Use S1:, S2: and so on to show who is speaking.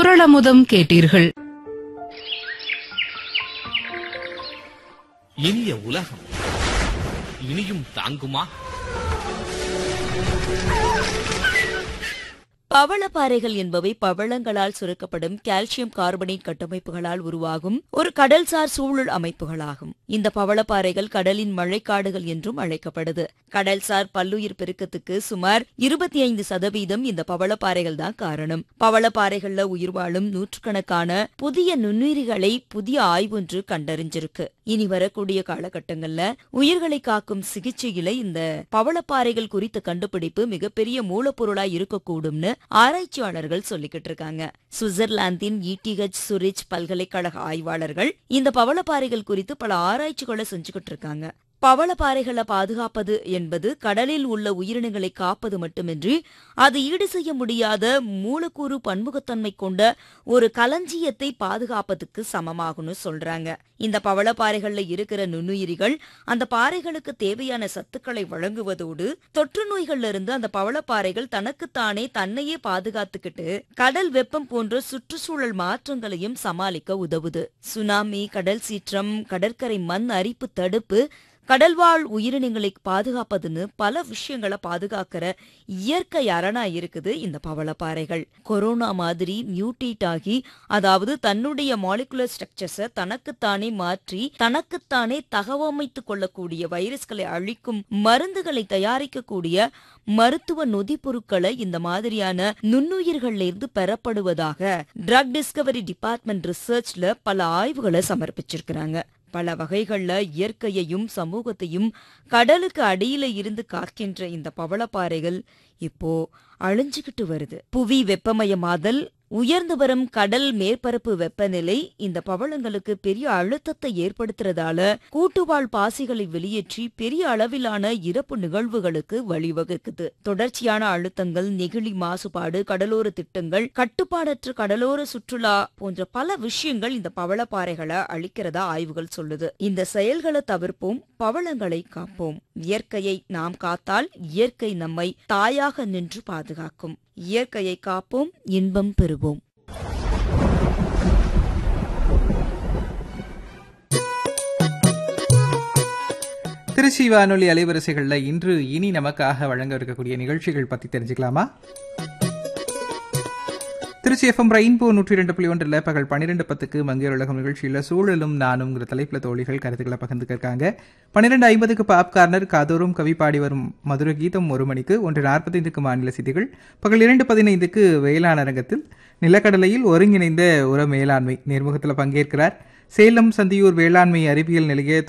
S1: குரளமுதம் கேட்டீர்கள்
S2: இனிய உலகம் இனியும் தாங்குமா
S3: பவளப்பாறைகள் என்பவை பவளங்களால் சுரக்கப்படும் கால்சியம் கார்பனேட் கட்டமைப்புகளால் உருவாகும் ஒரு கடல்சார் சூழல் அமைப்புகளாகும் இந்த பவளப்பாறைகள் கடலின் மழைக்காடுகள் என்றும் அழைக்கப்படுது கடல்சார் பல்லுயிர் பெருக்கத்துக்கு சுமார் இருபத்தி ஐந்து சதவீதம் இந்த பவளப்பாறைகள் தான் காரணம் பவளப்பாறைகள்ல உயிர் வாழும் நூற்றுக்கணக்கான புதிய நுண்ணுயிரிகளை புதிய ஆய்வொன்று கண்டறிஞ்சிருக்கு இனி வரக்கூடிய காலகட்டங்கள்ல உயிர்களை காக்கும் சிகிச்சையில இந்த பவளப்பாறைகள் குறித்த கண்டுபிடிப்பு மிகப்பெரிய மூலப்பொருளா இருக்கக்கூடும்னு ஆராய்ச்சியாளர்கள் சொல்லிக்கிட்டு இருக்காங்க சுவிட்சர்லாந்தின் இடிஹெச் சுரிச் பல்கலைக்கழக ஆய்வாளர்கள் இந்த பவளப்பாறைகள் குறித்து பல ஆராய்ச்சிகளை செஞ்சுக்கிட்டு இருக்காங்க பவளப்பாறைகளை பாதுகாப்பது என்பது கடலில் உள்ள உயிரினங்களை காப்பது மட்டுமின்றி அது ஈடு செய்ய முடியாத மூலக்கூறு பன்முகத்தன்மை கொண்ட ஒரு களஞ்சியத்தை பாதுகாப்பதுக்கு சமமாகும்னு சொல்றாங்க இந்த பவளப்பாறைகள்ல இருக்கிற நுண்ணுயிரிகள் அந்த பாறைகளுக்கு தேவையான சத்துக்களை வழங்குவதோடு தொற்று நோய்கள்ல இருந்து அந்த பவளப்பாறைகள் தனக்குத்தானே தன்னையே பாதுகாத்துக்கிட்டு கடல் வெப்பம் போன்ற சுற்றுச்சூழல் மாற்றங்களையும் சமாளிக்க உதவுது சுனாமி கடல் சீற்றம் கடற்கரை மண் அரிப்பு தடுப்பு கடல்வாழ் உயிரினங்களை பாதுகாப்பதுன்னு பல விஷயங்களை பாதுகாக்கிற இயற்கை அரணா இருக்குது இந்த பவளப்பாறைகள் கொரோனா மாதிரி மியூட்டேட் ஆகி அதாவது தன்னுடைய மாலிகுலர் ஸ்ட்ரக்சர்ஸை தனக்குத்தானே மாற்றி தனக்குத்தானே தகவமைத்துக் கொள்ளக்கூடிய வைரஸ்களை அழிக்கும் மருந்துகளை தயாரிக்கக்கூடிய மருத்துவ நொதிப் பொருட்களை இந்த மாதிரியான நுண்ணுயிர்கள்ல இருந்து பெறப்படுவதாக ட்ரக் டிஸ்கவரி டிபார்ட்மெண்ட் ரிசர்ச்ல பல ஆய்வுகளை சமர்ப்பிச்சிருக்கிறாங்க பல வகைகள்ல இயற்கையையும் சமூகத்தையும் கடலுக்கு அடியில இருந்து காக்கின்ற இந்த பவளப்பாறைகள் இப்போ அழிஞ்சுகிட்டு வருது புவி வெப்பமயமாதல் உயர்ந்து வரும் கடல் மேற்பரப்பு வெப்பநிலை இந்த பவளங்களுக்கு பெரிய அழுத்தத்தை ஏற்படுத்துறதால கூட்டுவாழ் பாசிகளை வெளியேற்றி பெரிய அளவிலான இறப்பு நிகழ்வுகளுக்கு வழிவகுக்குது தொடர்ச்சியான அழுத்தங்கள் நெகிழி மாசுபாடு கடலோர திட்டங்கள் கட்டுப்பாடற்ற கடலோர சுற்றுலா போன்ற பல விஷயங்கள் இந்த பவளப்பாறைகளை அழிக்கிறதா ஆய்வுகள் சொல்லுது இந்த செயல்களை தவிர்ப்போம் பவளங்களை காப்போம் இயற்கையை நாம் காத்தால் இயற்கை நம்மை தாயாக நின்று பாதுகாக்கும் இயற்கையை காப்போம் இன்பம் பெறுவோம்
S4: திருச்சி வானொலி அலைவரிசைகளில் இன்று இனி நமக்காக வழங்க இருக்கக்கூடிய நிகழ்ச்சிகள் பற்றி தெரிஞ்சுக்கலாமா திருச்சி எஃப்எம் ரெயின்போ நூற்றி ரெண்டு புள்ளி ஒன்றில் பகல் பன்னிரெண்டு பத்துக்கு மங்கையர் உலகம் நிகழ்ச்சியில் சூழலும் நானுங்கிற தலைப்பில் தோழிகள் கருத்துக்களை பகிர்ந்துக்கிருக்காங்க பன்னிரெண்டு ஐம்பதுக்கு பாப் கார்னர் காதோறும் கவி பாடி வரும் மதுர கீதம் ஒரு மணிக்கு ஒன்று நாற்பத்தைந்துக்கு மாநில செய்திகள் பகல் இரண்டு பதினைந்துக்கு வேளாண் அரங்கத்தில் நிலக்கடலையில் ஒருங்கிணைந்த உர மேலாண்மை நேர்முகத்தில் பங்கேற்கிறார் சேலம் சந்தியூர் வேளாண்மை அறிவியல் நிலைய